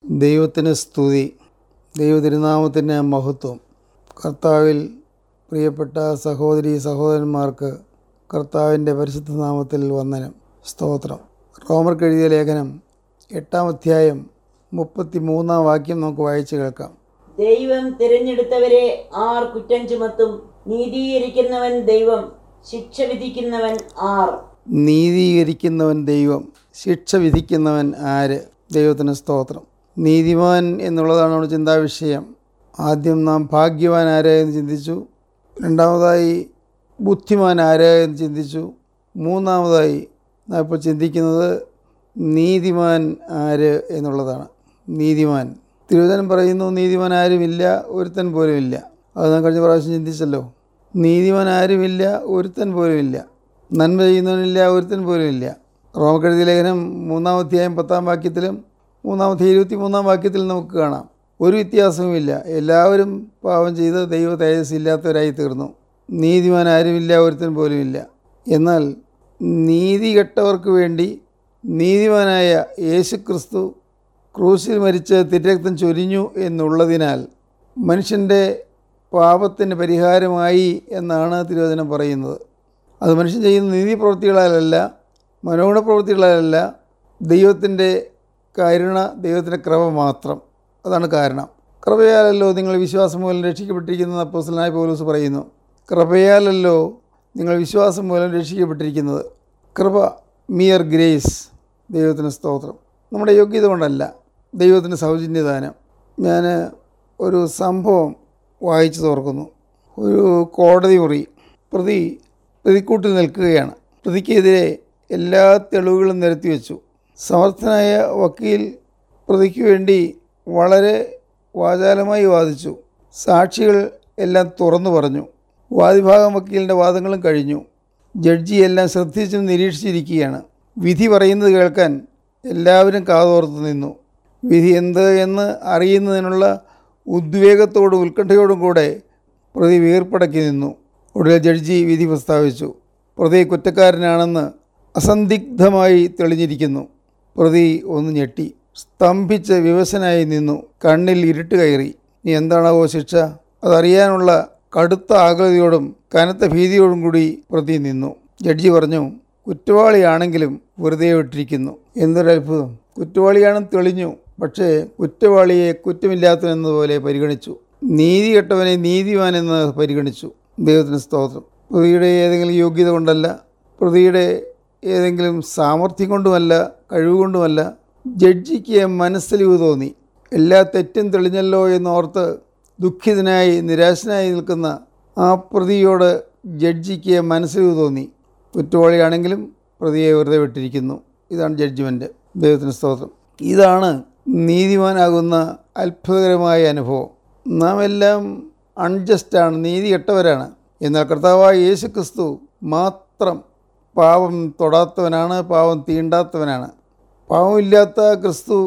ദൈവത്തിന് സ്തുതി ദൈവ തിരുനാമത്തിന് മഹത്വം കർത്താവിൽ പ്രിയപ്പെട്ട സഹോദരി സഹോദരന്മാർക്ക് കർത്താവിൻ്റെ പരിശുദ്ധ നാമത്തിൽ വന്ദനം സ്തോത്രം റോമർക്ക് എഴുതിയ ലേഖനം എട്ടാം അധ്യായം മുപ്പത്തി മൂന്നാം വാക്യം നമുക്ക് വായിച്ചു കേൾക്കാം ദൈവം തിരഞ്ഞെടുത്തവരെ ആർ കുറ്റം ചുമത്തും നീതീകരിക്കുന്നവൻ ദൈവം ശിക്ഷ വിധിക്കുന്നവൻ ആർ നീതീകരിക്കുന്നവൻ ദൈവം ശിക്ഷ വിധിക്കുന്നവൻ ആര് ദൈവത്തിന് സ്തോത്രം നീതിമാൻ എന്നുള്ളതാണ് നമ്മുടെ ചിന്താവിഷയം ആദ്യം നാം ഭാഗ്യവാൻ ആര് എന്ന് ചിന്തിച്ചു രണ്ടാമതായി ബുദ്ധിമാൻ ആര് എന്ന് ചിന്തിച്ചു മൂന്നാമതായി നാം ഇപ്പോൾ ചിന്തിക്കുന്നത് നീതിമാൻ ആര് എന്നുള്ളതാണ് നീതിമാൻ തിരുവചനം പറയുന്നു നീതിമാൻ ആരുമില്ല ഒരുത്തൻ പോലുമില്ല അത് നാം കഴിഞ്ഞ പ്രാവശ്യം ചിന്തിച്ചല്ലോ നീതിമാൻ ആരുമില്ല ഒരുത്തൻ പോലുമില്ല നന്മ ചെയ്യുന്നവനില്ല ഒരുത്തൻ പോലുമില്ല റോമക്കെഴുതിയ ലേഖനം മൂന്നാം അധ്യായം പത്താം വാക്യത്തിലും മൂന്നാമത്തെ ഇരുപത്തി മൂന്നാം വാക്യത്തിൽ നമുക്ക് കാണാം ഒരു വ്യത്യാസവുമില്ല എല്ലാവരും പാപം ചെയ്ത് ദൈവ തേജസ് ഇല്ലാത്തവരായി തീർന്നു നീതിമാൻ ആരുമില്ല ഒരുത്തൻ പോലുമില്ല എന്നാൽ നീതി കെട്ടവർക്ക് വേണ്ടി നീതിമാനായ യേശുക്രിസ്തു ക്രൂശിൽ മരിച്ച് തിരക്തം ചൊരിഞ്ഞു എന്നുള്ളതിനാൽ മനുഷ്യൻ്റെ പാപത്തിന് പരിഹാരമായി എന്നാണ് തിരുവചനം പറയുന്നത് അത് മനുഷ്യൻ ചെയ്യുന്ന നീതി പ്രവൃത്തികളാലല്ല മനോഗുണ പ്രവൃത്തികളാലല്ല ദൈവത്തിൻ്റെ കരുണ ദൈവത്തിൻ്റെ കൃപ മാത്രം അതാണ് കാരണം കൃപയാലല്ലോ നിങ്ങൾ വിശ്വാസം മൂലം രക്ഷിക്കപ്പെട്ടിരിക്കുന്നത് അപ്പോസ്റ്റലായ പൗലൂസ് പറയുന്നു കൃപയാലല്ലോ നിങ്ങൾ വിശ്വാസം മൂലം രക്ഷിക്കപ്പെട്ടിരിക്കുന്നത് കൃപ മിയർ ഗ്രേസ് ദൈവത്തിന് സ്തോത്രം നമ്മുടെ യോഗ്യത കൊണ്ടല്ല ദൈവത്തിന് സൗജന്യദാനം ഞാൻ ഒരു സംഭവം വായിച്ചു തോർക്കുന്നു ഒരു കോടതി മുറി പ്രതി പ്രതിക്കൂട്ടിൽ നിൽക്കുകയാണ് പ്രതിക്കെതിരെ എല്ലാ തെളിവുകളും നിരത്തി വെച്ചു സമർത്ഥനായ വക്കീൽ പ്രതിക്ക് വേണ്ടി വളരെ വാചാലമായി വാദിച്ചു സാക്ഷികൾ എല്ലാം തുറന്നു പറഞ്ഞു വാദിഭാഗം വക്കീലിൻ്റെ വാദങ്ങളും കഴിഞ്ഞു ജഡ്ജി എല്ലാം ശ്രദ്ധിച്ചും നിരീക്ഷിച്ചിരിക്കുകയാണ് വിധി പറയുന്നത് കേൾക്കാൻ എല്ലാവരും കാതോർത്ത് നിന്നു വിധി എന്ത് എന്ന് അറിയുന്നതിനുള്ള ഉദ്വേഗത്തോടും ഉത്കണ്ഠയോടും കൂടെ പ്രതി വീർപ്പടക്കി നിന്നു ഒടുവിൽ ജഡ്ജി വിധി പ്രസ്താവിച്ചു പ്രതി കുറ്റക്കാരനാണെന്ന് അസന്ദിഗ്ധമായി തെളിഞ്ഞിരിക്കുന്നു പ്രതി ഒന്ന് ഞെട്ടി സ്തംഭിച്ച് വിവശനായി നിന്നു കണ്ണിൽ ഇരുട്ട് കയറി നീ എന്താണാവോ ശിക്ഷ അതറിയാനുള്ള കടുത്ത ആകൃതിയോടും കനത്ത ഭീതിയോടും കൂടി പ്രതി നിന്നു ജഡ്ജി പറഞ്ഞു കുറ്റവാളിയാണെങ്കിലും വെറുതെ വിട്ടിരിക്കുന്നു എന്തൊരത്ഭുതം കുറ്റവാളിയാണെന്ന് തെളിഞ്ഞു പക്ഷേ കുറ്റവാളിയെ കുറ്റമില്ലാത്തവനെന്നതുപോലെ പരിഗണിച്ചു നീതി കെട്ടവനെ നീതിമാൻ എന്ന് പരിഗണിച്ചു ദൈവത്തിന് സ്തോത്രം പ്രതിയുടെ ഏതെങ്കിലും യോഗ്യത കൊണ്ടല്ല പ്രതിയുടെ ഏതെങ്കിലും സാമർഥ്യം കൊണ്ടുമല്ല കഴിവുകൊണ്ടുമല്ല ജഡ്ജിക്ക് മനസ്സലിവ് തോന്നി എല്ലാ തെറ്റും തെളിഞ്ഞല്ലോ എന്നോർത്ത് ദുഃഖിതനായി നിരാശനായി നിൽക്കുന്ന ആ പ്രതിയോട് ജഡ്ജിക്ക് മനസ്സലിവ് തോന്നി കുറ്റവാളിയാണെങ്കിലും പ്രതിയെ വെറുതെ വിട്ടിരിക്കുന്നു ഇതാണ് ജഡ്ജ്മെൻറ്റ് ദൈവത്തിന് സ്തോത്രം ഇതാണ് നീതിമാനാകുന്ന അത്ഭുതകരമായ അനുഭവം നാം എല്ലാം അൺജസ്റ്റാണ് നീതി കെട്ടവരാണ് എന്നാൽ കർത്താവായ യേശു ക്രിസ്തു മാത്രം പാപം തൊടാത്തവനാണ് പാപം തീണ്ടാത്തവനാണ് പാവമില്ലാത്ത ക്രിസ്തു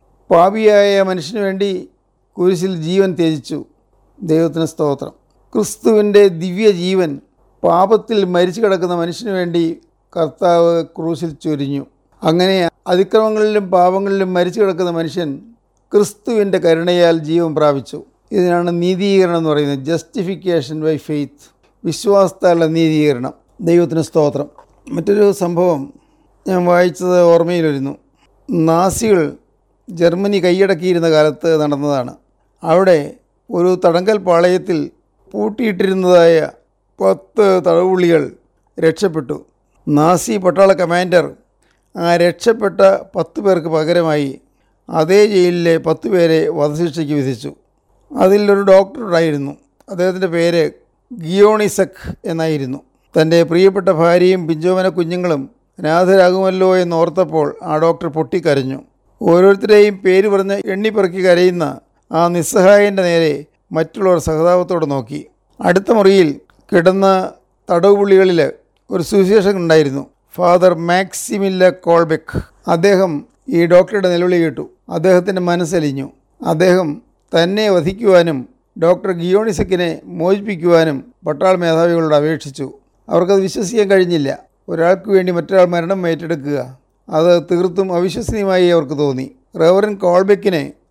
പാപിയായ മനുഷ്യന് വേണ്ടി കുരിശിൽ ജീവൻ ത്യജിച്ചു ദൈവത്തിന് സ്തോത്രം ക്രിസ്തുവിൻ്റെ ദിവ്യ ജീവൻ പാപത്തിൽ മരിച്ചു കിടക്കുന്ന മനുഷ്യന് വേണ്ടി കർത്താവ് ക്രൂശിൽ ചൊരിഞ്ഞു അങ്ങനെ അതിക്രമങ്ങളിലും പാപങ്ങളിലും മരിച്ചു കിടക്കുന്ന മനുഷ്യൻ ക്രിസ്തുവിൻ്റെ കരുണയാൽ ജീവൻ പ്രാപിച്ചു ഇതിനാണ് നീതീകരണം എന്ന് പറയുന്നത് ജസ്റ്റിഫിക്കേഷൻ ബൈ ഫെയ്ത്ത് വിശ്വാസത്താലുള്ള നീതീകരണം ദൈവത്തിന് സ്തോത്രം മറ്റൊരു സംഭവം ഞാൻ വായിച്ചത് ഓർമ്മയിൽ വരുന്നു നാസികൾ ജർമ്മനി കൈയടക്കിയിരുന്ന കാലത്ത് നടന്നതാണ് അവിടെ ഒരു തടങ്കൽ പാളയത്തിൽ പൂട്ടിയിട്ടിരുന്നതായ പത്ത് തടവുള്ളികൾ രക്ഷപ്പെട്ടു നാസി പട്ടാള കമാൻഡർ ആ രക്ഷപ്പെട്ട പത്ത് പേർക്ക് പകരമായി അതേ ജയിലിലെ പത്ത് പേരെ വധശിക്ഷയ്ക്ക് വിധിച്ചു അതിലൊരു ഡോക്ടർ ഉണ്ടായിരുന്നു അദ്ദേഹത്തിൻ്റെ പേര് ഗിയോണിസക് എന്നായിരുന്നു തൻ്റെ പ്രിയപ്പെട്ട ഭാര്യയും പിഞ്ചോമന കുഞ്ഞുങ്ങളും അനാഥരാകുമല്ലോ എന്നോർത്തപ്പോൾ ആ ഡോക്ടർ പൊട്ടിക്കരഞ്ഞു ഓരോരുത്തരെയും പേര് പറഞ്ഞ് എണ്ണിപ്പെറുക്കി കരയുന്ന ആ നിസ്സഹായൻ്റെ നേരെ മറ്റുള്ളവർ സഹതാപത്തോടെ നോക്കി അടുത്ത മുറിയിൽ കിടന്ന തടവുപുള്ളികളിൽ ഒരു സുവിശേഷൻ ഉണ്ടായിരുന്നു ഫാദർ മാക്സിമില്ല കോൾബെക്ക് അദ്ദേഹം ഈ ഡോക്ടറുടെ നിലവിളി കേട്ടു അദ്ദേഹത്തിൻ്റെ മനസ്സലിഞ്ഞു അദ്ദേഹം തന്നെ വധിക്കുവാനും ഡോക്ടർ ഗിയോണിസക്കിനെ മോചിപ്പിക്കുവാനും പട്ടാൾ മേധാവികളോട് അപേക്ഷിച്ചു അവർക്കത് വിശ്വസിക്കാൻ കഴിഞ്ഞില്ല ഒരാൾക്ക് വേണ്ടി മറ്റൊരാൾ മരണം ഏറ്റെടുക്കുക അത് തീർത്തും അവിശ്വസനീയമായി അവർക്ക് തോന്നി റവറൻ കോൾബെക്കിനെ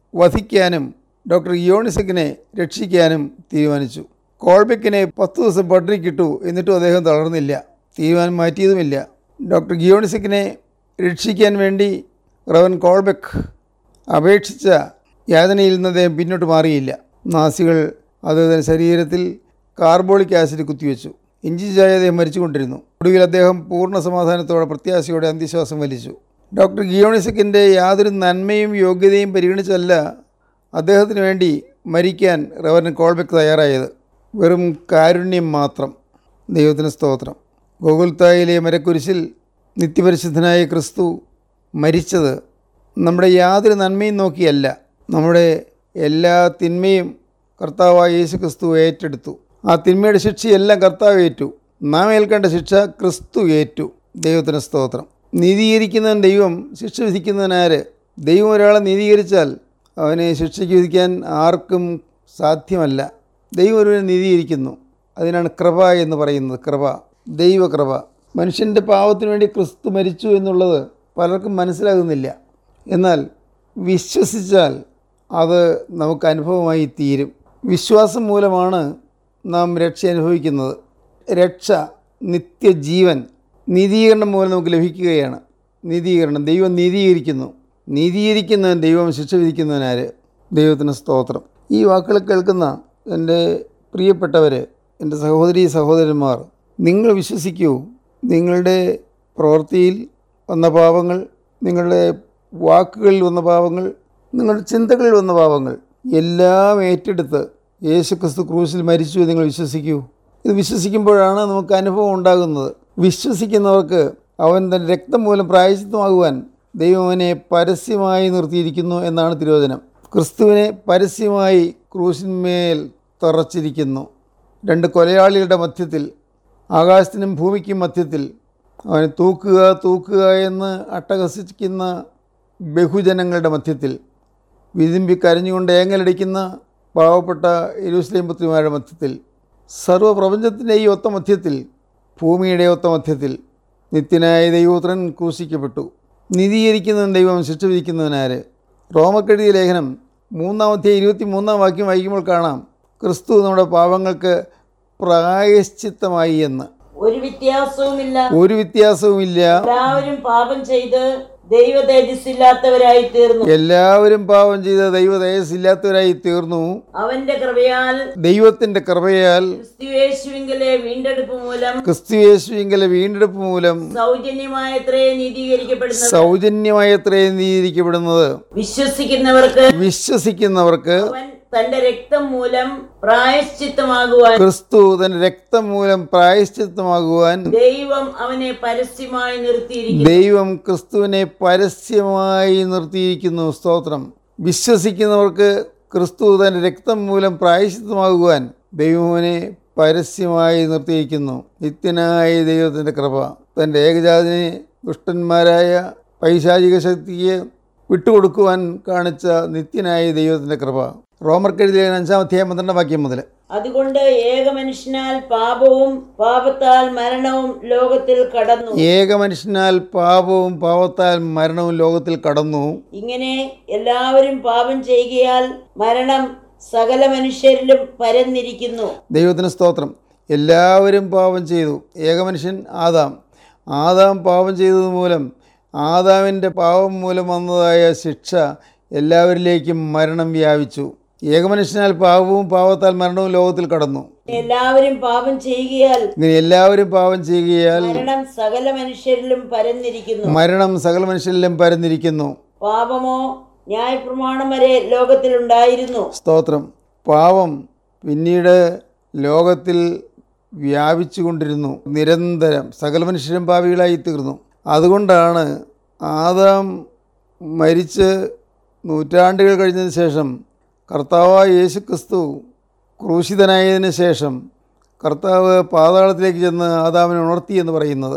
വധിക്കാനും ഡോക്ടർ യോണിസക്കിനെ രക്ഷിക്കാനും തീരുമാനിച്ചു കോൾബെക്കിനെ പത്ത് ദിവസം പട്ടിണിക്കിട്ടു എന്നിട്ടും അദ്ദേഹം തളർന്നില്ല തീരുമാനം മാറ്റിയതുമില്ല ഡോക്ടർ ഗിയോണിസക്കിനെ രക്ഷിക്കാൻ വേണ്ടി റവൻ കോൾബെക്ക് അപേക്ഷിച്ച യാതനയിൽ നിന്ന് അദ്ദേഹം പിന്നോട്ട് മാറിയില്ല നാസികൾ അദ്ദേഹത്തിൻ്റെ ശരീരത്തിൽ കാർബോളിക് ആസിഡ് കുത്തിവെച്ചു ഇഞ്ചി ചായ അദ്ദേഹം മരിച്ചുകൊണ്ടിരുന്നു ഒടുവിൽ അദ്ദേഹം പൂർണ്ണ സമാധാനത്തോടെ പ്രത്യാശയോടെ അന്ത്യശ്വാസം വലിച്ചു ഡോക്ടർ ഗിയോണിസക്കിൻ്റെ യാതൊരു നന്മയും യോഗ്യതയും പരിഗണിച്ചല്ല അദ്ദേഹത്തിന് വേണ്ടി മരിക്കാൻ റവൻ കോൾബെക്ക് തയ്യാറായത് വെറും കാരുണ്യം മാത്രം ദൈവത്തിന് സ്തോത്രം ഗോകുൽത്തായിലെ മരക്കുരിശിൽ നിത്യപരിശുദ്ധനായ ക്രിസ്തു മരിച്ചത് നമ്മുടെ യാതൊരു നന്മയും നോക്കിയല്ല നമ്മുടെ എല്ലാ തിന്മയും കർത്താവായ യേശു ക്രിസ്തു ഏറ്റെടുത്തു ആ തിന്മയുടെ ശിക്ഷയെല്ലാം കർത്താവ് ഏറ്റു നാം ഏൽക്കേണ്ട ശിക്ഷ ക്രിസ്തു ഏറ്റു ദൈവത്തിന് സ്തോത്രം നീതീകരിക്കുന്നവൻ ദൈവം ശിക്ഷ വിധിക്കുന്നവനാര് ദൈവം ഒരാളെ നീതീകരിച്ചാൽ അവനെ ശിക്ഷയ്ക്ക് വിധിക്കാൻ ആർക്കും സാധ്യമല്ല ദൈവം ഒരുവനെ നീതീകരിക്കുന്നു അതിനാണ് കൃപ എന്ന് പറയുന്നത് കൃപ ദൈവകൃപ മനുഷ്യൻ്റെ പാവത്തിന് വേണ്ടി ക്രിസ്തു മരിച്ചു എന്നുള്ളത് പലർക്കും മനസ്സിലാകുന്നില്ല എന്നാൽ വിശ്വസിച്ചാൽ അത് നമുക്ക് അനുഭവമായി തീരും വിശ്വാസം മൂലമാണ് നാം രക്ഷ അനുഭവിക്കുന്നത് രക്ഷ നിത്യജീവൻ നീതീകരണം മൂലം നമുക്ക് ലഭിക്കുകയാണ് നീതീകരണം ദൈവം നീതീകരിക്കുന്നു നീതീകരിക്കുന്നവൻ ദൈവം ശിക്ഷ വിധിക്കുന്നവനാര് ദൈവത്തിന് സ്തോത്രം ഈ വാക്കുകൾ കേൾക്കുന്ന എൻ്റെ പ്രിയപ്പെട്ടവർ എൻ്റെ സഹോദരി സഹോദരന്മാർ നിങ്ങൾ വിശ്വസിക്കൂ നിങ്ങളുടെ പ്രവൃത്തിയിൽ വന്ന പാപങ്ങൾ നിങ്ങളുടെ വാക്കുകളിൽ വന്ന പാപങ്ങൾ നിങ്ങളുടെ ചിന്തകളിൽ വന്ന പാപങ്ങൾ എല്ലാം ഏറ്റെടുത്ത് യേശുക്രിസ്തു ക്രൂശിൽ മരിച്ചു എന്ന് നിങ്ങൾ വിശ്വസിക്കൂ ഇത് വിശ്വസിക്കുമ്പോഴാണ് നമുക്ക് അനുഭവം ഉണ്ടാകുന്നത് വിശ്വസിക്കുന്നവർക്ക് അവൻ തൻ്റെ രക്തം മൂലം പ്രായശ്ചിത്തമാകുവാൻ ദൈവം അവനെ പരസ്യമായി നിർത്തിയിരിക്കുന്നു എന്നാണ് തിരുവചനം ക്രിസ്തുവിനെ പരസ്യമായി ക്രൂശിന്മേൽ തറച്ചിരിക്കുന്നു രണ്ട് കൊലയാളികളുടെ മധ്യത്തിൽ ആകാശത്തിനും ഭൂമിക്കും മധ്യത്തിൽ അവനെ തൂക്കുക തൂക്കുക എന്ന് അട്ടഹസിക്കുന്ന ബഹുജനങ്ങളുടെ മധ്യത്തിൽ വിതുമ്പി കരഞ്ഞുകൊണ്ട് ഏങ്ങലടിക്കുന്ന പാവപ്പെട്ട യെരൂശലേം പുത്രിമാരുടെ മധ്യത്തിൽ സർവ്വപ്രപഞ്ചത്തിൻ്റെ ഈ ഒത്ത മധ്യത്തിൽ ഭൂമിയുടെ ഒത്ത മധ്യത്തിൽ നിത്യനായ ദൈവപുത്രൻ ക്രൂശിക്കപ്പെട്ടു നീതീകരിക്കുന്നവൻ ദൈവം ശിക്ഷ വിധിക്കുന്നവനാര് റോമക്കെഴുതിയ ലേഖനം മൂന്നാമത്തെ ഇരുപത്തി മൂന്നാം വാക്യം വായിക്കുമ്പോൾ കാണാം ക്രിസ്തു നമ്മുടെ പാപങ്ങൾക്ക് പ്രായശ്ചിത്തമായി എന്ന് ഒരു വ്യത്യാസവുമില്ല ഒരു വ്യത്യാസവുമില്ല എല്ലാവരും പാപം ചെയ്ത് ദൈവ തേജസ്സില്ലാത്തവരായി തീർന്നു എല്ലാവരും പാപം ചെയ്ത ദൈവ തേജസ്സില്ലാത്തവരായി തീർന്നു അവന്റെ കൃപയാൽ ദൈവത്തിൻ്റെ കൃപയാൽ ക്രിസ്തുയേശുവിങ്കലെ വീണ്ടെടുപ്പ് മൂലം ക്രിസ്തുയേശുവിങ്കലെ വീണ്ടെടുപ്പ് മൂലം സൗജന്യമായത്രേ നീതീകരിക്കപ്പെടുന്നത് സൗജന്യമായി എത്രയും നീതിരിക്കപ്പെടുന്നത് വിശ്വസിക്കുന്നവർക്ക് വിശ്വസിക്കുന്നവർക്ക് അവൻ തന്റെ രക്തം മൂലം പ്രായശ്ചിത്തമാകുവാൻ ക്രിസ്തു തന്റെ രക്തം മൂലം പ്രായശ്ചിത്തമാകുവാൻ ദൈവം അവനെ പരസ്യമായി നിർത്തിയിരിക്കുന്നു ദൈവം ക്രിസ്തുവിനെ പരസ്യമായി നിർത്തിയിരിക്കുന്നു സ്തോത്രം വിശ്വസിക്കുന്നവർക്ക് ക്രിസ്തു തന്റെ രക്തം മൂലം പ്രായശ്ചിത്തമാകുവാൻ ദൈവനെ പരസ്യമായി നിർത്തിയിരിക്കുന്നു നിത്യനായ ദൈവത്തിൻ്റെ കൃപ തൻ്റെ ഏകജാതിനെ ദുഷ്ടന്മാരായ പൈശാചിക ശക്തിക്ക് വിട്ടുകൊടുക്കുവാൻ കാണിച്ച നിത്യനായ ദൈവത്തിൻ്റെ കൃപ റോമർക്കെഴുതിയ അഞ്ചാം അധ്യായം പന്ത്രണ്ടാം വാക്യം മുതൽ അതുകൊണ്ട് ഏക മനുഷ്യനാൽ പാപവും പാപത്താൽ മരണവും ലോകത്തിൽ കടന്നു ഏക മനുഷ്യനാൽ പാപവും പാവത്താൽ മരണവും ലോകത്തിൽ കടന്നു ഇങ്ങനെ എല്ലാവരും പാപം ചെയ്യുകയാൽ മരണം സകല മനുഷ്യരിലും പരന്നിരിക്കുന്നു ദൈവത്തിന് സ്തോത്രം എല്ലാവരും പാപം ചെയ്തു ഏകമനുഷ്യൻ ആദാം ആദാം പാപം ചെയ്തത് മൂലം ആദാമിൻ്റെ പാപം മൂലം വന്നതായ ശിക്ഷ എല്ലാവരിലേക്കും മരണം വ്യാപിച്ചു ഏകമനുഷ്യനാൽ പാപവും പാവത്താൽ മരണവും ലോകത്തിൽ കടന്നു എല്ലാവരും പാപം ചെയ്യുകയാൽ ഇങ്ങനെ എല്ലാവരും പാപം ചെയ്യുകയാൽ മരണം സകല മനുഷ്യരിലും പരന്നിരിക്കുന്നു മരണം സകല മനുഷ്യരിലും പരന്നിരിക്കുന്നു പാപമോ ന്യായപ്രമാണം വരെ ലോകത്തിലുണ്ടായിരുന്നു സ്തോത്രം പാവം പിന്നീട് ലോകത്തിൽ വ്യാപിച്ചു കൊണ്ടിരുന്നു നിരന്തരം സകല മനുഷ്യരും പാവികളായി തീർന്നു അതുകൊണ്ടാണ് ആദാം മരിച്ച് നൂറ്റാണ്ടുകൾ കഴിഞ്ഞതിന് ശേഷം കർത്താവായ യേശു ക്രിസ്തു ക്രൂശിതനായതിന് ശേഷം കർത്താവ് പാതാളത്തിലേക്ക് ചെന്ന് ആദാമിനെ ഉണർത്തി എന്ന് പറയുന്നത്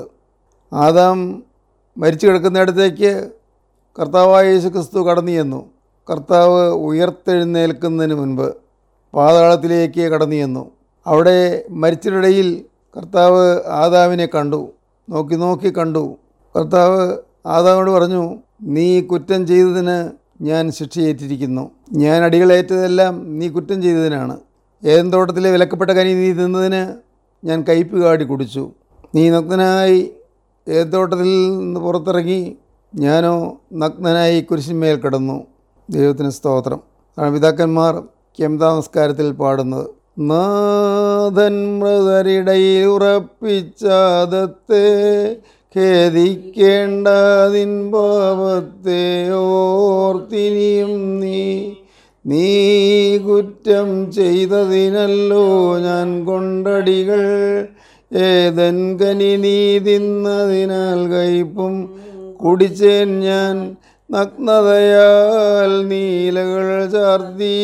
ആദാം മരിച്ചു കിടക്കുന്നിടത്തേക്ക് കർത്താവായ യേശു ക്രിസ്തു കടന്നു ചെന്നു കർത്താവ് ഉയർത്തെഴുന്നേൽക്കുന്നതിന് മുൻപ് പാതാളത്തിലേക്ക് കടന്നു ചെന്നു അവിടെ മരിച്ചിടയിൽ കർത്താവ് ആദാമിനെ കണ്ടു നോക്കി നോക്കി കണ്ടു കർത്താവ് ആദാമിനോട് പറഞ്ഞു നീ കുറ്റം ചെയ്തതിന് ഞാൻ ശിക്ഷയേറ്റിരിക്കുന്നു ഞാൻ അടികളേറ്റതെല്ലാം നീ കുറ്റം ചെയ്തതിനാണ് ഏതൻ തോട്ടത്തിലെ വിലക്കപ്പെട്ട കനി നീ തിന്നതിന് ഞാൻ കയ്പ് കാടി കുടിച്ചു നീ നഗ്നനായി ഏത് തോട്ടത്തിൽ നിന്ന് പുറത്തിറങ്ങി ഞാനോ നഗ്നനായി കുരിശിന്മേൽ കിടന്നു ദൈവത്തിന് സ്തോത്രം ആണ് പിതാക്കന്മാർ കെംതാ നമസ്കാരത്തിൽ പാടുന്നത് നാഥൻ മൃതരിടയിൽ ഉറപ്പിച്ചാദത്തെ ഖേദിക്കേണ്ടതിൻ പാപത്തെ ഓർത്തിനിയും നീ നീ കുറ്റം ചെയ്തതിനല്ലോ ഞാൻ കൊണ്ടടികൾ ഏതൻ കനി നീ തിന്നതിനാൽ കയ്പും കുടിച്ചേൻ ഞാൻ നഗ്നതയാൽ നീലകൾ ചാർത്തി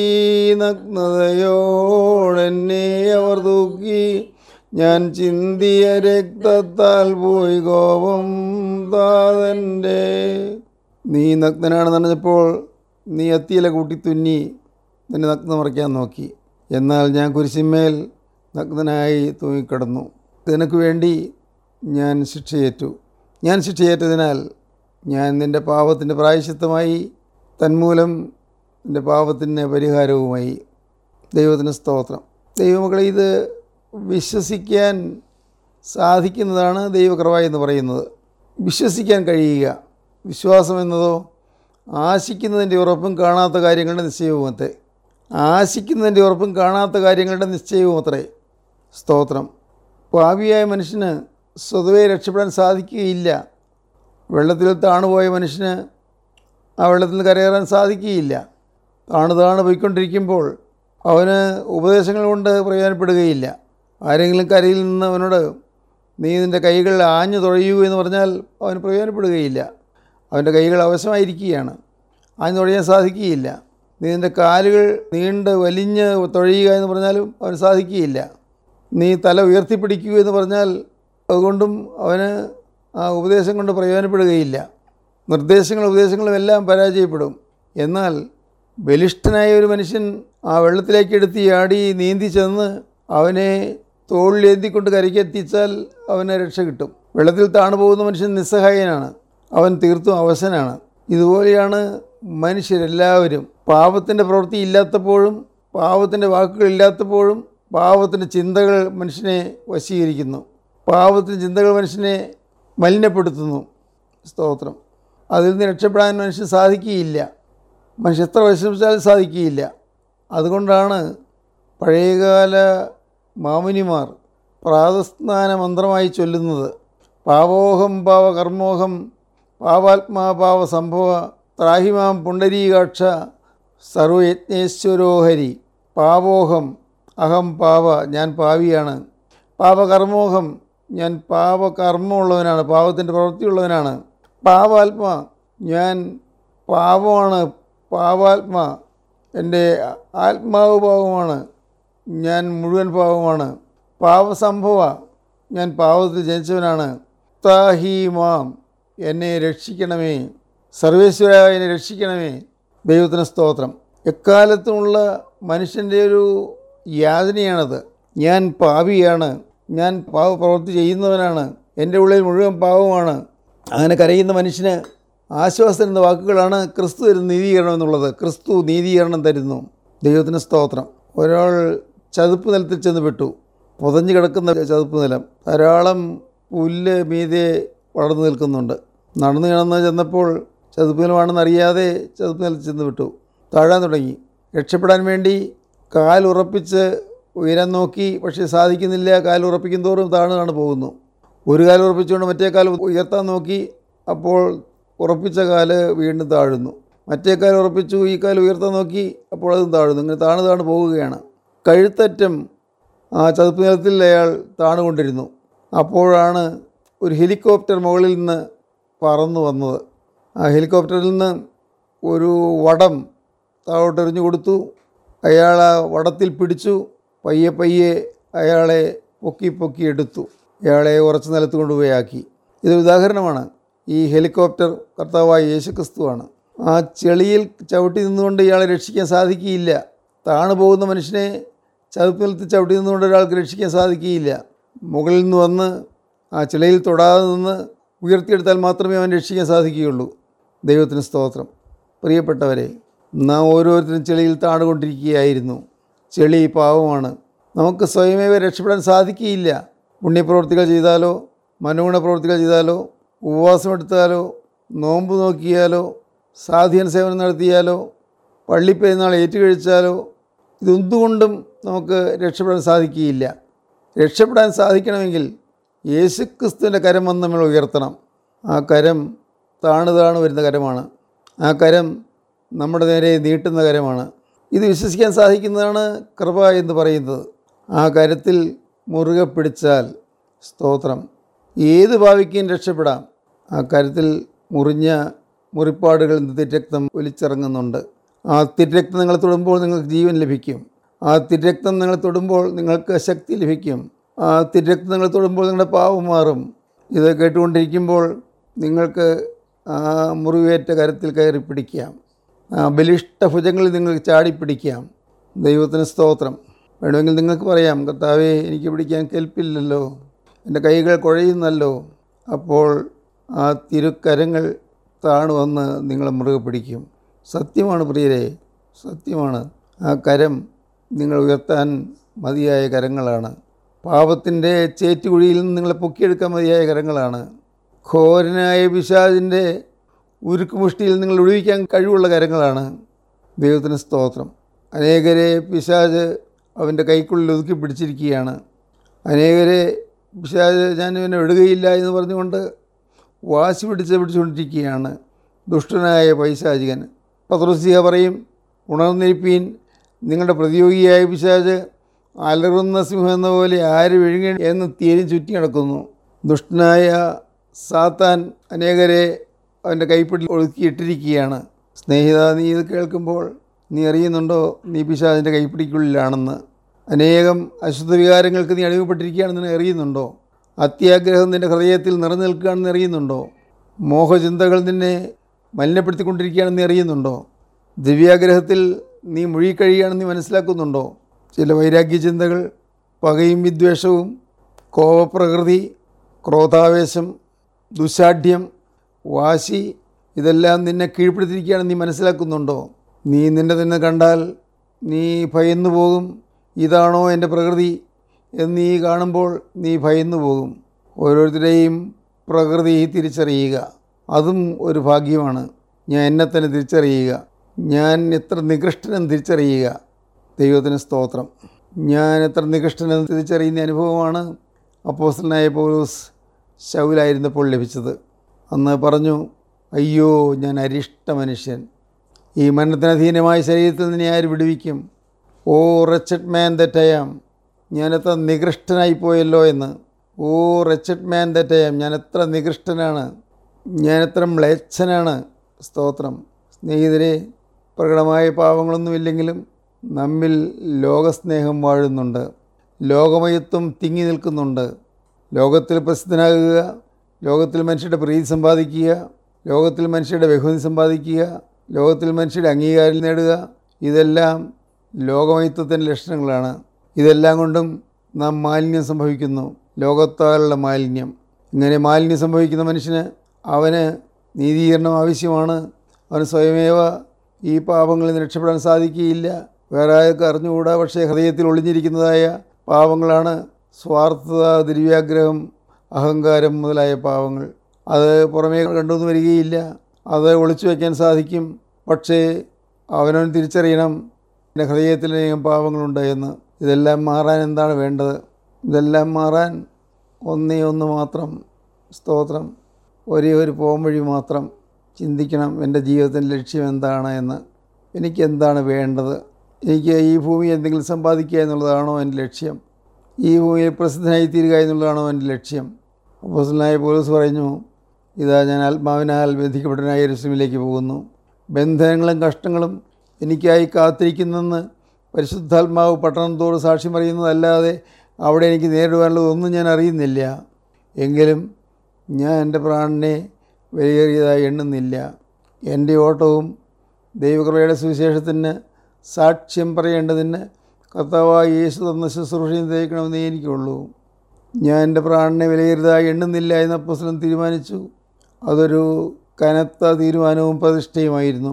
നഗ്നതയോടെന്നെ അവർ തൂക്കി ഞാൻ ചിന്തിയ രക്തത്താൽ പോയി കോപം താതൻ്റെ നീ നഗ്നനാണെന്ന് പറഞ്ഞപ്പോൾ നീ അത്തിയില കൂട്ടി തുന്നി നിന്നെ നഗ്നം മറയ്ക്കാൻ നോക്കി എന്നാൽ ഞാൻ കുരിശിന്മേൽ നഗ്നനായി തൂങ്ങിക്കിടന്നു നിനക്ക് വേണ്ടി ഞാൻ ശിക്ഷയേറ്റു ഞാൻ ശിക്ഷയേറ്റതിനാൽ ഞാൻ നിൻ്റെ പാപത്തിൻ്റെ പ്രായശ്ചിത്തമായി തന്മൂലം നിൻ്റെ പാപത്തിന് പരിഹാരവുമായി ദൈവത്തിന് സ്തോത്രം ദൈവമക്കളെ ഇത് വിശ്വസിക്കാൻ സാധിക്കുന്നതാണ് ദൈവകൃപ എന്ന് പറയുന്നത് വിശ്വസിക്കാൻ കഴിയുക വിശ്വാസം എന്നതോ ആശിക്കുന്നതിൻ്റെ ഉറപ്പും കാണാത്ത കാര്യങ്ങളുടെ നിശ്ചയവും അത്രേ ആശിക്കുന്നതിൻ്റെ ഉറപ്പും കാണാത്ത കാര്യങ്ങളുടെ നിശ്ചയവും അത്രേ സ്തോത്രം പാപിയായ മനുഷ്യന് സ്വതവേ രക്ഷപ്പെടാൻ സാധിക്കുകയില്ല വെള്ളത്തിൽ താണുപോയ മനുഷ്യന് ആ വെള്ളത്തിൽ നിന്ന് കരകയറാൻ സാധിക്കുകയില്ല താണു താണു പോയിക്കൊണ്ടിരിക്കുമ്പോൾ അവന് ഉപദേശങ്ങൾ കൊണ്ട് പ്രയോജനപ്പെടുകയില്ല ആരെങ്കിലും കരയിൽ നിന്ന് അവനോട് നീ നിൻ്റെ കൈകൾ ആഞ്ഞു തുഴയൂ എന്ന് പറഞ്ഞാൽ അവന് പ്രയോജനപ്പെടുകയില്ല അവൻ്റെ കൈകൾ അവശമായിരിക്കുകയാണ് ആഞ്ഞു തുഴയാൻ സാധിക്കുകയില്ല നീ നിൻ്റെ കാലുകൾ നീണ്ട് വലിഞ്ഞ് തുഴയുക എന്ന് പറഞ്ഞാലും അവന് സാധിക്കുകയില്ല നീ തല ഉയർത്തിപ്പിടിക്കുക എന്ന് പറഞ്ഞാൽ അതുകൊണ്ടും അവന് ആ ഉപദേശം കൊണ്ട് പ്രയോജനപ്പെടുകയില്ല നിർദ്ദേശങ്ങളും ഉപദേശങ്ങളും എല്ലാം പരാജയപ്പെടും എന്നാൽ ബലിഷ്ഠനായ ഒരു മനുഷ്യൻ ആ വെള്ളത്തിലേക്ക് എടുത്ത് ആടി നീന്തി ചെന്ന് അവനെ തോളിലേന്തിക്കൊണ്ട് കരയ്ക്കെത്തിച്ചാൽ അവന് രക്ഷ കിട്ടും വെള്ളത്തിൽ താണു പോകുന്ന മനുഷ്യൻ നിസ്സഹായനാണ് അവൻ തീർത്തും അവശനാണ് ഇതുപോലെയാണ് മനുഷ്യരെല്ലാവരും പാപത്തിൻ്റെ പ്രവൃത്തി ഇല്ലാത്തപ്പോഴും പാപത്തിൻ്റെ വാക്കുകൾ ഇല്ലാത്തപ്പോഴും പാപത്തിൻ്റെ ചിന്തകൾ മനുഷ്യനെ വശീകരിക്കുന്നു പാപത്തിൻ്റെ ചിന്തകൾ മനുഷ്യനെ മലിനപ്പെടുത്തുന്നു സ്തോത്രം അതിൽ നിന്ന് രക്ഷപ്പെടാൻ മനുഷ്യന് സാധിക്കുകയില്ല മനുഷ്യൻ എത്ര പരിശ്രമിച്ചാലും സാധിക്കുകയില്ല അതുകൊണ്ടാണ് പഴയകാല മാമുനിമാർ പ്രാതസ്നാന മന്ത്രമായി ചൊല്ലുന്നത് പാവോഹം പാവ കർമ്മോഹം പാവാത്മാ പാവ സംഭവ ത്രാഹിമാം പുണ്ടരീകാക്ഷ സർവയജ്ഞേശ്വരോഹരി പാവോഹം അഹം പാവ ഞാൻ പാവിയാണ് പാപകർമ്മോഹം ഞാൻ പാപകർമ്മമുള്ളവനാണ് പാപത്തിൻ്റെ പ്രവൃത്തിയുള്ളവനാണ് പാവാത്മാ ഞാൻ പാപമാണ് പാവാത്മാ എൻ്റെ ആത്മാവ് പാവമാണ് ഞാൻ മുഴുവൻ പാവമാണ് പാവസംഭവ ഞാൻ പാവത്തിൽ ജനിച്ചവനാണ് താഹീമാം എന്നെ രക്ഷിക്കണമേ സർവേശ്വര എന്നെ രക്ഷിക്കണമേ ദൈവത്തിന് സ്തോത്രം എക്കാലത്തുമുള്ള മനുഷ്യൻ്റെ ഒരു യാതനയാണത് ഞാൻ പാപിയാണ് ഞാൻ പാവ പ്രവൃത്തി ചെയ്യുന്നവനാണ് എൻ്റെ ഉള്ളിൽ മുഴുവൻ പാവമാണ് അങ്ങനെ കരയുന്ന മനുഷ്യന് ആശ്വാസം തരുന്ന വാക്കുകളാണ് ക്രിസ്തു തരുന്ന നീതീകരണം എന്നുള്ളത് ക്രിസ്തു നീതീകരണം തരുന്നു ദൈവത്തിന് സ്തോത്രം ഒരാൾ ചതുപ്പ് നിലത്തിൽ ചെന്ന് പെട്ടു പുതഞ്ഞു കിടക്കുന്ന ചതുപ്പ് നിലം ധാരാളം പുല്ല് മീതെ വളർന്നു നിൽക്കുന്നുണ്ട് നടന്നു കിടന്ന് ചെന്നപ്പോൾ ചതുപ്പ് നിലമാണെന്ന് അറിയാതെ ചതുപ്പ് നിലത്തിൽ ചെന്ന് വിട്ടു താഴാൻ തുടങ്ങി രക്ഷപ്പെടാൻ വേണ്ടി കാൽ ഉറപ്പിച്ച് ഉയരാൻ നോക്കി പക്ഷേ സാധിക്കുന്നില്ല കാൽ ഉറപ്പിക്കും തോറും താണു പോകുന്നു ഒരു കാൽ ഉറപ്പിച്ചുകൊണ്ട് മറ്റേ കാൽ ഉയർത്താൻ നോക്കി അപ്പോൾ ഉറപ്പിച്ച കാല് വീണ്ടും താഴുന്നു മറ്റേ കാൽ ഉറപ്പിച്ചു ഈ കാൽ ഉയർത്താൻ നോക്കി അപ്പോൾ അതും താഴുന്നു ഇങ്ങനെ താണു താണു പോവുകയാണ് കഴുത്തറ്റം ആ ചതുപ്പ് നിലത്തിൽ അയാൾ താണുകൊണ്ടിരുന്നു അപ്പോഴാണ് ഒരു ഹെലികോപ്റ്റർ മുകളിൽ നിന്ന് പറന്നു വന്നത് ആ ഹെലികോപ്റ്ററിൽ നിന്ന് ഒരു വടം താഴോട്ട് എറിഞ്ഞു കൊടുത്തു അയാൾ ആ വടത്തിൽ പിടിച്ചു പയ്യെ പയ്യെ അയാളെ പൊക്കി പൊക്കി എടുത്തു അയാളെ ഉറച്ച നിലത്ത് കൊണ്ടുപോയി ആക്കി ഇതൊരു ഉദാഹരണമാണ് ഈ ഹെലികോപ്റ്റർ കർത്താവായ യേശുക്രിസ്തുവാണ് ആ ചെളിയിൽ ചവിട്ടി നിന്നുകൊണ്ട് ഇയാളെ രക്ഷിക്കാൻ സാധിക്കുകയില്ല താണു പോകുന്ന മനുഷ്യനെ ചതുപ്പ് നിലത്ത് ചവിട്ടി നിന്നുകൊണ്ട് ഒരാൾക്ക് രക്ഷിക്കാൻ സാധിക്കുകയില്ല മുകളിൽ നിന്ന് വന്ന് ആ ചെളിയിൽ തൊടാതെ നിന്ന് ഉയർത്തിയെടുത്താൽ മാത്രമേ അവൻ രക്ഷിക്കാൻ സാധിക്കുകയുള്ളൂ ദൈവത്തിന് സ്തോത്രം പ്രിയപ്പെട്ടവരെ നാം ഓരോരുത്തരും ചെളിയിൽ താണുകൊണ്ടിരിക്കുകയായിരുന്നു ചെളി പാവമാണ് നമുക്ക് സ്വയമേവ രക്ഷപ്പെടാൻ സാധിക്കുകയില്ല പുണ്യപ്രവർത്തികൾ ചെയ്താലോ മനോഗുണ പ്രവർത്തികൾ ചെയ്താലോ ഉപവാസം എടുത്താലോ നോമ്പ് നോക്കിയാലോ സാധീന സേവനം നടത്തിയാലോ പള്ളിപ്പെരുന്നാൾ ഏറ്റുകഴിച്ചാലോ ഇതൊന്നുകൊണ്ടും നമുക്ക് രക്ഷപ്പെടാൻ സാധിക്കുകയില്ല രക്ഷപ്പെടാൻ സാധിക്കണമെങ്കിൽ യേശുക്രിസ്തുവിൻ്റെ കരം വന്ന് നമ്മൾ ഉയർത്തണം ആ കരം താണു താണു വരുന്ന കരമാണ് ആ കരം നമ്മുടെ നേരെ നീട്ടുന്ന കരമാണ് ഇത് വിശ്വസിക്കാൻ സാധിക്കുന്നതാണ് കൃപ എന്ന് പറയുന്നത് ആ കരത്തിൽ മുറുകെ പിടിച്ചാൽ സ്തോത്രം ഏത് ഭാവിക്കും രക്ഷപ്പെടാം ആ കരത്തിൽ മുറിഞ്ഞ മുറിപ്പാടുകൾ തിരക്തം ഒലിച്ചിറങ്ങുന്നുണ്ട് ആ തിരക്തം നിങ്ങൾ തൊടുമ്പോൾ നിങ്ങൾക്ക് ജീവൻ ലഭിക്കും ആ തിരക്തം നിങ്ങൾ തൊടുമ്പോൾ നിങ്ങൾക്ക് ശക്തി ലഭിക്കും ആ തിരക്തം നിങ്ങൾ തൊടുമ്പോൾ നിങ്ങളുടെ പാവം മാറും ഇത് കേട്ടുകൊണ്ടിരിക്കുമ്പോൾ നിങ്ങൾക്ക് ആ മുറിവേറ്റ കരത്തിൽ കയറി പിടിക്കാം ആ ബലിഷ്ഠ ഭുജങ്ങളിൽ നിങ്ങൾക്ക് ചാടിപ്പിടിക്കാം ദൈവത്തിന് സ്തോത്രം വേണമെങ്കിൽ നിങ്ങൾക്ക് പറയാം കർത്താവേ എനിക്ക് പിടിക്കാൻ കെൽപ്പില്ലല്ലോ എൻ്റെ കൈകൾ കുഴയുന്നല്ലോ അപ്പോൾ ആ തിരുക്കരങ്ങൾ താണു വന്ന് നിങ്ങളെ മുറുകെ പിടിക്കും സത്യമാണ് പ്രിയരെ സത്യമാണ് ആ കരം നിങ്ങൾ ഉയർത്താൻ മതിയായ കരങ്ങളാണ് പാപത്തിൻ്റെ ചേറ്റുകുഴിയിൽ നിന്ന് നിങ്ങളെ പൊക്കിയെടുക്കാൻ മതിയായ കരങ്ങളാണ് ഘോരനായ പിശാചിൻ്റെ ഉരുക്കുമുഷ്ടിയിൽ നിങ്ങൾ ഒഴിവിക്കാൻ കഴിവുള്ള കരങ്ങളാണ് ദൈവത്തിന് സ്തോത്രം അനേകരെ പിശാജ് അവൻ്റെ കൈക്കുള്ളിൽ ഒതുക്കി പിടിച്ചിരിക്കുകയാണ് അനേകരെ പിശാജ് ഞാൻ ഇവനെ വിടുകയില്ല എന്ന് പറഞ്ഞുകൊണ്ട് വാശി പിടിച്ച് പിടിച്ചുകൊണ്ടിരിക്കുകയാണ് ദുഷ്ടനായ പൈശാചികൻ പത്രോസിയ പറയും ഉണർന്നിരിപ്പീൻ നിങ്ങളുടെ പ്രതിയോഗിയായ പിശാജ് അലറുന്ന സിംഹം എന്ന പോലെ ആര് വിഴുങ്ങി എന്ന് തീരും ചുറ്റി നടക്കുന്നു ദുഷ്ടനായ സാത്താൻ അനേകരെ അവൻ്റെ കൈപ്പിടിൽ ഒതുക്കിയിട്ടിരിക്കുകയാണ് സ്നേഹിത നീ ഇത് കേൾക്കുമ്പോൾ നീ അറിയുന്നുണ്ടോ നീ പിശാചിൻ്റെ കൈപ്പിടിക്കുള്ളിലാണെന്ന് അനേകം അശുദ്ധ വികാരങ്ങൾക്ക് നീ അടിമപ്പെട്ടിരിക്കുകയാണെന്ന് നീ അറിയുന്നുണ്ടോ അത്യാഗ്രഹം നിൻ്റെ ഹൃദയത്തിൽ നിറഞ്ഞു നിൽക്കുകയാണെന്ന് അറിയുന്നുണ്ടോ മോഹചിന്തകൾ നിന്നെ മലിനപ്പെടുത്തിക്കൊണ്ടിരിക്കുകയാണെന്ന് നീ അറിയുന്നുണ്ടോ ദിവ്യാഗ്രഹത്തിൽ നീ മുഴുകിക്കഴിയുകയാണെന്ന് നീ മനസ്സിലാക്കുന്നുണ്ടോ ചില വൈരാഗ്യ ചിന്തകൾ പകയും വിദ്വേഷവും കോപപ്രകൃതി ക്രോധാവേശം ദുശാഠ്യം വാശി ഇതെല്ലാം നിന്നെ കീഴ്പ്പെടുത്തിയിരിക്കുകയാണെന്ന് നീ മനസ്സിലാക്കുന്നുണ്ടോ നീ നിന്നെ തന്നെ കണ്ടാൽ നീ ഭയന്നു പോകും ഇതാണോ എൻ്റെ പ്രകൃതി എന്ന് നീ കാണുമ്പോൾ നീ ഭയന്നു പോകും ഓരോരുത്തരെയും പ്രകൃതി തിരിച്ചറിയുക അതും ഒരു ഭാഗ്യമാണ് ഞാൻ എന്നെ തന്നെ തിരിച്ചറിയുക ഞാൻ എത്ര നികൃഷ്ടനെന്ന് തിരിച്ചറിയുക ദൈവത്തിന് സ്തോത്രം ഞാൻ എത്ര നികൃഷ്ടനെന്ന് തിരിച്ചറിയുന്ന അനുഭവമാണ് അപ്പോസ്റ്റലായ പൗലോസ് ശൗലായിരുന്നപ്പോൾ ലഭിച്ചത് അന്ന് പറഞ്ഞു അയ്യോ ഞാൻ അരിഷ്ട മനുഷ്യൻ ഈ മരണത്തിനധീനമായ ശരീരത്തിൽ നിന്ന് ആര് വിടുവിക്കും ഓ റച്ചഡ് മാൻ ദറ്റയാം ഞാൻ എത്ര നികൃഷ്ടനായിപ്പോയല്ലോ എന്ന് ഓ റച്ചഡ് മാൻ ദറ്റയാം ഞാൻ എത്ര നികൃഷ്ടനാണ് ഞാൻ എത്ര മ്ലേച്ഛനാണ് സ്തോത്രം സ്നേഹിതരെ പ്രകടമായ പാവങ്ങളൊന്നുമില്ലെങ്കിലും നമ്മിൽ ലോകസ്നേഹം വാഴുന്നുണ്ട് ലോകമയത്വം തിങ്ങി നിൽക്കുന്നുണ്ട് ലോകത്തിൽ പ്രസിദ്ധനാകുക ലോകത്തിൽ മനുഷ്യരുടെ പ്രീതി സമ്പാദിക്കുക ലോകത്തിൽ മനുഷ്യരുടെ ബഹുമതി സമ്പാദിക്കുക ലോകത്തിൽ മനുഷ്യരുടെ അംഗീകാരം നേടുക ഇതെല്ലാം ലോകമയത്വത്തിൻ്റെ ലക്ഷണങ്ങളാണ് ഇതെല്ലാം കൊണ്ടും നാം മാലിന്യം സംഭവിക്കുന്നു ലോകത്താലുള്ള മാലിന്യം ഇങ്ങനെ മാലിന്യം സംഭവിക്കുന്ന മനുഷ്യന് അവന് നീതീകരണം ആവശ്യമാണ് അവന് സ്വയമേവ ഈ പാപങ്ങളിൽ നിന്ന് രക്ഷപ്പെടാൻ സാധിക്കുകയില്ല വേറെ ആൾക്ക് അറിഞ്ഞുകൂടാ പക്ഷേ ഹൃദയത്തിൽ ഒളിഞ്ഞിരിക്കുന്നതായ പാപങ്ങളാണ് സ്വാർത്ഥത ദുര്യാഗ്രഹം അഹങ്കാരം മുതലായ പാവങ്ങൾ അത് പുറമേ കണ്ടുവന്ന് വരികയില്ല അത് ഒളിച്ചു വയ്ക്കാൻ സാധിക്കും പക്ഷേ അവനവൻ തിരിച്ചറിയണം എൻ്റെ ഹൃദയത്തിൽ അനേകം പാവങ്ങളുണ്ട് എന്ന് ഇതെല്ലാം മാറാൻ എന്താണ് വേണ്ടത് ഇതെല്ലാം മാറാൻ ഒന്നേ ഒന്ന് മാത്രം സ്തോത്രം ഒരേ ഒരു പോം വഴി മാത്രം ചിന്തിക്കണം എൻ്റെ ജീവിതത്തിൻ്റെ ലക്ഷ്യം എന്താണ് എന്ന് എനിക്ക് എന്താണ് വേണ്ടത് എനിക്ക് ഈ ഭൂമി എന്തെങ്കിലും സമ്പാദിക്കുക എന്നുള്ളതാണോ എൻ്റെ ലക്ഷ്യം ഈ ഭൂമിയിൽ പ്രസിദ്ധനായി തീരുക എന്നുള്ളതാണോ എൻ്റെ ലക്ഷ്യം അപ്പോസലായ പോലീസ് പറഞ്ഞു ഇതാ ഞാൻ ആത്മാവിനാൽ ബന്ധിക്കപ്പെട്ടനായ യെരൂശലേമിലേക്ക് പോകുന്നു ബന്ധനങ്ങളും കഷ്ടങ്ങളും എനിക്കായി കാത്തിരിക്കുന്നെന്ന് പരിശുദ്ധാത്മാവ് പട്ടണം തോറും സാക്ഷ്യം പറയുന്നതല്ലാതെ അവിടെ എനിക്ക് നേരിടുവാനുള്ളതൊന്നും ഞാൻ അറിയുന്നില്ല എങ്കിലും ഞാൻ എൻ്റെ പ്രാണനെ വിലയേറിയതായി എണ്ണുന്നില്ല എൻ്റെ ഓട്ടവും ദൈവകൃപയുടെ സുവിശേഷത്തിന് സാക്ഷ്യം പറയേണ്ടതിന് കർത്താവായ യേശു തന്ന ശുശ്രൂഷയും തേക്കണമെന്നേ എനിക്കുള്ളൂ ഞാൻ എൻ്റെ പ്രാണനെ വിലയേറിയതായി എണ്ണുന്നില്ല എന്ന് അപ്പോസ്തലൻ തീരുമാനിച്ചു അതൊരു കനത്ത തീരുമാനവും പ്രതിഷ്ഠയുമായിരുന്നു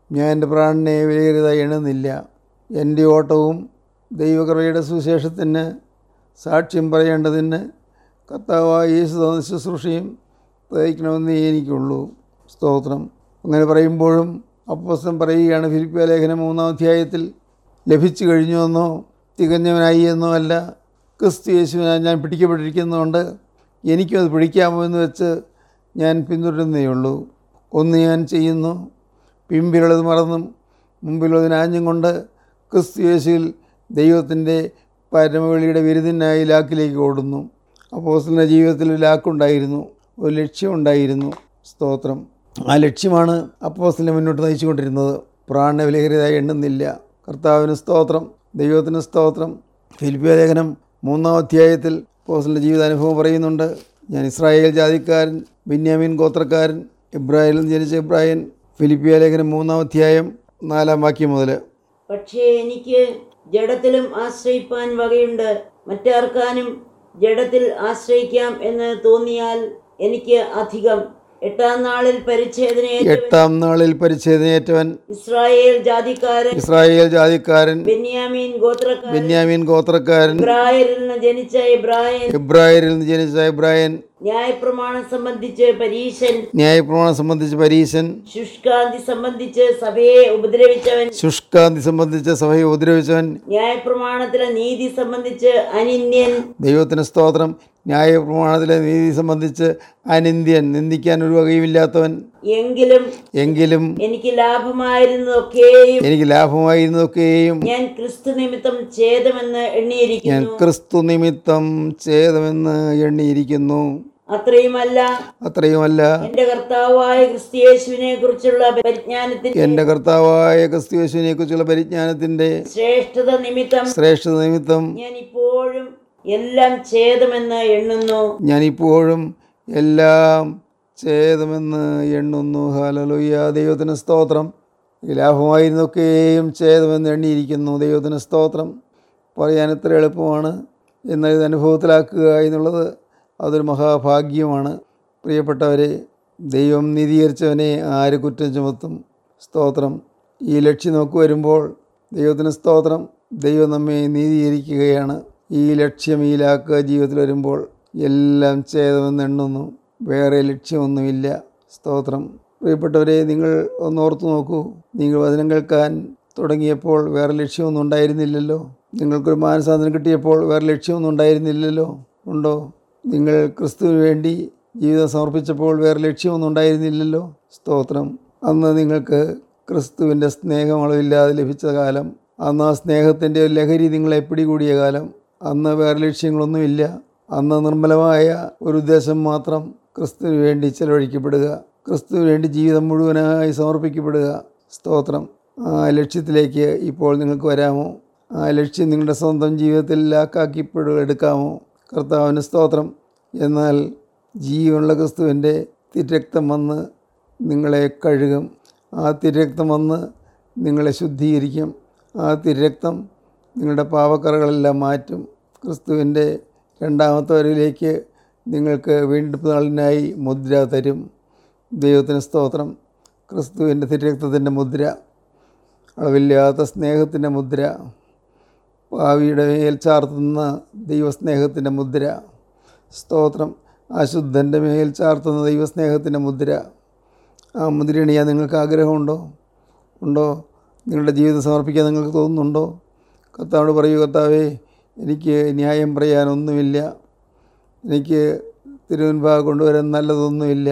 ഞാൻ എൻ്റെ പ്രാണനെ വിലയേറിയതായി എണ്ണുന്നില്ല എൻ്റെ ഓട്ടവും ദൈവകൃപയുടെ സുവിശേഷത്തിന് സാക്ഷ്യം പറയേണ്ടതിന് കർത്താവായ യേശു തന്ന ശുശ്രൂഷയും തയ്ക്കണമെന്നേ എനിക്കുള്ളൂ സ്തോത്രം അങ്ങനെ പറയുമ്പോഴും അപ്പോസ്തലൻ പറയുകയാണ് ഫിലിപ്പിയ ലേഖനം മൂന്നാം അധ്യായത്തിൽ ലഭിച്ചു കഴിഞ്ഞുവെന്നോ തികഞ്ഞവനായി എന്നോ അല്ല ക്രിസ്തു യേശുവിനാൽ ഞാൻ പിടിക്കപ്പെട്ടിരിക്കുന്നതുകൊണ്ട് എനിക്കും അത് പിടിക്കാമോ എന്ന് വെച്ച് ഞാൻ പിന്തുടരുന്നേ ഉള്ളൂ ഒന്ന് ഞാൻ ചെയ്യുന്നു പിമ്പിലുള്ളത് മറന്നും മുമ്പിലുള്ളതിന് ആഞ്ഞും കൊണ്ട് ക്രിസ്തു യേശുവിൽ ദൈവത്തിൻ്റെ പരമവിളിയുടെ വിരുദിനായി ലാക്കിലേക്ക് ഓടുന്നു അപ്പോസ്തലൻ്റെ ജീവിതത്തിൽ ഒരു ലാക്കുണ്ടായിരുന്നു ഒരു ലക്ഷ്യമുണ്ടായിരുന്നു സ്തോത്രം ആ ലക്ഷ്യമാണ് അപ്പോസ്തലനെ മുന്നോട്ട് നയിച്ചുകൊണ്ടിരുന്നത് പ്രാണ വിലയേറിയതായി എണ്ണുന്നില്ല കർത്താവിന് സ്തോത്രം ദൈവത്തിന് സ്തോത്രം ഫിലിപ്പിയ ലേഖനം മൂന്നാം അധ്യായത്തിൽ അപ്പോസ്തലൻ്റെ ജീവിതാനുഭവം പറയുന്നുണ്ട് ഞാൻ ഇസ്രായേൽ ജാതിക്കാരൻ ബെന്യാമീൻ ഗോത്രക്കാരൻ ഇബ്രാഹിമിൽ നിന്ന് ജനിച്ച ഇബ്രാഹിം ഫിലിപ്പിയ ലേഖനം മൂന്നാം അധ്യായം നാലാം വാക്യം മുതൽ പക്ഷേ എനിക്ക് ജഡത്തിലും ആശ്രയിപ്പാൻ വകയുണ്ട് മറ്റാർക്കാനും ജഡത്തിൽ ആശ്രയിക്കാം എന്ന് തോന്നിയാൽ എനിക്ക് അധികം എട്ടാം നാളിൽ പരിച്ഛേദനയേറ്റവൻ എട്ടാം നാളിൽ പരിച്ഛേദനയേറ്റവൻ ഇസ്രായേൽ ജാതിക്കാരൻ ഇസ്രായേൽ ജാതിക്കാരൻ ബെന്യാമീൻ ഗോത്രക്കാരൻ ബെന്യാമീൻ ഗോത്രക്കാരൻ ഇബ്രായരിൽ നിന്ന് ജനിച്ച ഇബ്രാഹിം ഇബ്രാഹിമിൽ നിന്ന് ജനിച്ച ഇബ്രാഹിം ന്യായപ്രമാണം സംബന്ധിച്ച് പരീശൻ ന്യായപ്രമാണം സംബന്ധിച്ച് പരീശൻ ശുഷ്കാന്തി സംബന്ധിച്ച് സഭയെ ഉപദ്രവിച്ചവൻ ശുഷ്കാന്തി സംബന്ധിച്ച് സഭയെ ഉപദ്രവിച്ചവൻ ന്യായപ്രമാണത്തിലെ നീതി സംബന്ധിച്ച് അനിന്യൻ ദൈവത്തിന് സ്തോത്രം ന്യായപ്രമാണത്തിലെ നീതി സംബന്ധിച്ച് അനിന്ദ്യൻ നിന്ദിക്കാൻ ഒരു വകയുമില്ലാത്തവൻ എങ്കിലും എങ്കിലും എനിക്ക് ലാഭമായിരുന്നതൊക്കെയും എനിക്ക് ലാഭമായിരുന്നതൊക്കെയും ഞാൻ ക്രിസ്തു നിമിത്തം ഛേദമെന്ന് ഞാൻ എണ്ണിയിരിക്കുന്നു ക്രിസ്തു നിമിത്തം ഛേദമെന്ന് എണ്ണിയിരിക്കുന്നു അത്രയുമല്ല അത്രയുമല്ല എന്റെ കർത്താവായ ക്രിസ്തിയേശുവിനെ കുറിച്ചുള്ള പരിജ്ഞാനത്തിന്റെ എൻ്റെ കർത്താവായ ക്രിസ്തുയേശുവിനെ കുറിച്ചുള്ള പരിജ്ഞാനത്തിൻ്റെ ശ്രേഷ്ഠത നിമിത്തം ശ്രേഷ്ഠത നിമിത്തം ഞാൻ ഇപ്പോഴും എല്ലാം ഛേദമെന്ന് എണ്ണുന്നു ഞാനിപ്പോഴും എല്ലാം ഛേദമെന്ന് എണ്ണുന്നു ഹാലലുയ്യ ദൈവത്തിന് സ്തോത്രം ഈ ലാഭമായിരുന്നൊക്കെയും ഛേദമെന്ന് എണ്ണിയിരിക്കുന്നു ദൈവത്തിന് സ്തോത്രം പറയാൻ എത്ര എളുപ്പമാണ് എന്നാൽ ഇത് അനുഭവത്തിലാക്കുക എന്നുള്ളത് അതൊരു മഹാഭാഗ്യമാണ് പ്രിയപ്പെട്ടവരെ ദൈവം നീതീകരിച്ചവനെ ആര് കുറ്റം ചുമത്തും സ്തോത്രം ഈ ലക്ഷ്യം നമുക്ക് വരുമ്പോൾ ദൈവത്തിന് സ്തോത്രം ദൈവം നമ്മെ നീതീകരിക്കുകയാണ് ഈ ലക്ഷ്യം ഈ ലാക്കുക ജീവിതത്തിൽ വരുമ്പോൾ എല്ലാം ഛേദമെന്ന് എണ്ണുന്നു വേറെ ലക്ഷ്യമൊന്നുമില്ല സ്തോത്രം പ്രിയപ്പെട്ടവരെ നിങ്ങൾ ഒന്ന് ഓർത്തു നോക്കൂ നിങ്ങൾ വചനം കേൾക്കാൻ തുടങ്ങിയപ്പോൾ വേറെ ലക്ഷ്യമൊന്നും ഉണ്ടായിരുന്നില്ലല്ലോ നിങ്ങൾക്കൊരു മാനസാന്തരം കിട്ടിയപ്പോൾ വേറെ ലക്ഷ്യമൊന്നും ഉണ്ടായിരുന്നില്ലല്ലോ ഉണ്ടോ നിങ്ങൾ ക്രിസ്തുവിന് വേണ്ടി ജീവിതം സമർപ്പിച്ചപ്പോൾ വേറെ ലക്ഷ്യമൊന്നും ഉണ്ടായിരുന്നില്ലല്ലോ സ്തോത്രം അന്ന് നിങ്ങൾക്ക് ക്രിസ്തുവിൻ്റെ സ്നേഹം അളവില്ലാതെ ലഭിച്ച കാലം അന്ന് ആ സ്നേഹത്തിൻ്റെ ഒരു ലഹരി നിങ്ങളെ പിടികൂടിയ കാലം അന്ന് വേറെ ലക്ഷ്യങ്ങളൊന്നുമില്ല അന്ന് നിർമ്മലമായ ഒരു ഉദ്ദേശം മാത്രം ക്രിസ്തുവിന് വേണ്ടി ചെലവഴിക്കപ്പെടുക ക്രിസ്തുവിന് വേണ്ടി ജീവിതം മുഴുവനായി സമർപ്പിക്കപ്പെടുക സ്തോത്രം ആ ലക്ഷ്യത്തിലേക്ക് ഇപ്പോൾ നിങ്ങൾക്ക് വരാമോ ആ ലക്ഷ്യം നിങ്ങളുടെ സ്വന്തം ജീവിതത്തിൽ ലാക്കാക്കിപ്പെടുക എടുക്കാമോ കർത്താവിന് സ്തോത്രം എന്നാൽ ജീവനുള്ള ക്രിസ്തുവിൻ്റെ തിരക്തം വന്ന് നിങ്ങളെ കഴുകും ആ തിരക്തം വന്ന് നിങ്ങളെ ശുദ്ധീകരിക്കും ആ തിരക്തം നിങ്ങളുടെ പാവക്കറകളെല്ലാം മാറ്റും ക്രിസ്തുവിൻ്റെ രണ്ടാമത്തെ വരവിലേക്ക് നിങ്ങൾക്ക് വീണ്ടെടുപ്പ് നാളിനായി മുദ്ര തരും ദൈവത്തിന് സ്തോത്രം ക്രിസ്തുവിൻ്റെ തിരക്തത്തിൻ്റെ മുദ്ര അളവില്ലാത്ത സ്നേഹത്തിൻ്റെ മുദ്ര ഭാവിയുടെ മേൽ ചാർത്തുന്ന ദൈവസ്നേഹത്തിൻ്റെ മുദ്ര സ്തോത്രം അശുദ്ധൻ്റെ മേൽ ചാർത്തുന്ന ദൈവസ്നേഹത്തിൻ്റെ മുദ്ര ആ മുദ്ര അണിയാൻ നിങ്ങൾക്ക് ആഗ്രഹമുണ്ടോ ഉണ്ടോ നിങ്ങളുടെ ജീവിതം സമർപ്പിക്കാൻ നിങ്ങൾക്ക് തോന്നുന്നുണ്ടോ കർത്താവോട് പറയൂ കർത്താവേ എനിക്ക് ന്യായം പറയാനൊന്നുമില്ല എനിക്ക് തിരുവൻപാക കൊണ്ടുവരാൻ നല്ലതൊന്നുമില്ല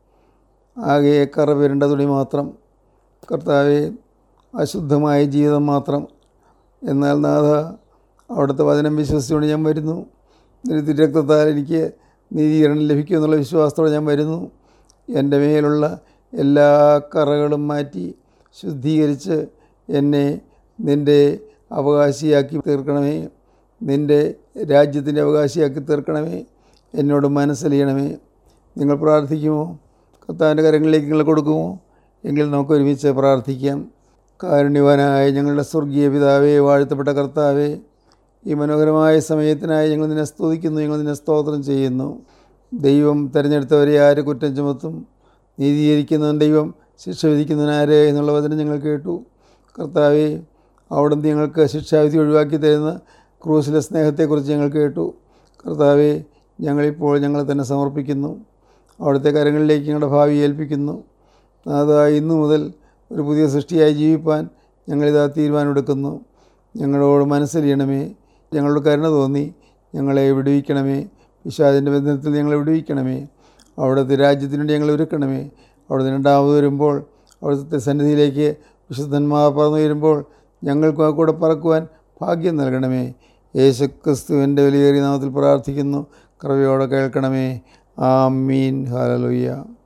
ആകെ കറ വരേണ്ട തുണി മാത്രം കർത്താവെ അശുദ്ധമായ ജീവിതം മാത്രം എന്നാൽ നാഥ അവിടുത്തെ വചനം വിശ്വസിച്ചുകൊണ്ട് ഞാൻ വരുന്നു നിന്റെ രക്തത്താൽ എനിക്ക് നീതീകരണം ലഭിക്കും എന്നുള്ള വിശ്വാസത്തോടെ ഞാൻ വരുന്നു എൻ്റെ മേലുള്ള എല്ലാ കറകളും മാറ്റി ശുദ്ധീകരിച്ച് എന്നെ നിൻ്റെ അവകാശിയാക്കി തീർക്കണമേ നിൻ്റെ രാജ്യത്തിൻ്റെ അവകാശിയാക്കി തീർക്കണമേ എന്നോട് മനസ്സലിയണമേ നിങ്ങൾ പ്രാർത്ഥിക്കുമോ കർത്താവിൻ്റെ കരങ്ങളിലേക്ക് നിങ്ങൾ കൊടുക്കുമോ എങ്കിൽ നമുക്ക് ഒരുമിച്ച് പ്രാർത്ഥിക്കാം കാരുണ്യവാനായ ഞങ്ങളുടെ സ്വർഗീയ പിതാവേ വാഴ്ത്തപ്പെട്ട കർത്താവേ ഈ മനോഹരമായ സമയത്തിനായി ഞങ്ങൾ നിന്നെ സ്തുതിക്കുന്നു ഞങ്ങൾ നിന്നെ സ്തോത്രം ചെയ്യുന്നു ദൈവം തിരഞ്ഞെടുത്തവരെ ആര് കുറ്റം ചുമത്തും നീതീകരിക്കുന്നവൻ ദൈവം ശിക്ഷ വിധിക്കുന്നവനാര് എന്നുള്ള വചനം ഞങ്ങൾ കേട്ടു കർത്താവെ അവിടുന്ന് ഞങ്ങൾക്ക് ശിക്ഷാവിധി ഒഴിവാക്കി തരുന്ന ക്രൂസിലെ സ്നേഹത്തെക്കുറിച്ച് ഞങ്ങൾ കേട്ടു കർത്താവെ ഞങ്ങളിപ്പോൾ ഞങ്ങളെ തന്നെ സമർപ്പിക്കുന്നു അവിടുത്തെ കരങ്ങളിലേക്ക് ഞങ്ങളുടെ ഭാവി ഏൽപ്പിക്കുന്നു അത് ഇന്നു മുതൽ ഒരു പുതിയ സൃഷ്ടിയായി ജീവിപ്പാൻ ഞങ്ങളിതാ തീരുമാനമെടുക്കുന്നു ഞങ്ങളോട് മനസ്സലിയണമേ ഞങ്ങളോട് കരുണ തോന്നി ഞങ്ങളെ വിടുവിക്കണമേ വിശാദിൻ്റെ ബന്ധനത്തിൽ ഞങ്ങളെ വിടുവിക്കണമേ അവിടുത്തെ രാജ്യത്തിന് വേണ്ടി ഞങ്ങളെ ഒരുക്കണമേ അവിടെ രണ്ടാമത് വരുമ്പോൾ അവിടുത്തെ സന്നിധിയിലേക്ക് വിശുദ്ധന്മാർ പറന്നു വരുമ്പോൾ ഞങ്ങൾക്ക് ആ കൂടെ പറക്കുവാൻ ഭാഗ്യം നൽകണമേ യേശുക്രിസ്തുവിൻ്റെ വലിയേറിയ നാമത്തിൽ പ്രാർത്ഥിക്കുന്നു കൃപയോടെ കേൾക്കണമേ ആമീൻ ഹാലലുയ്യ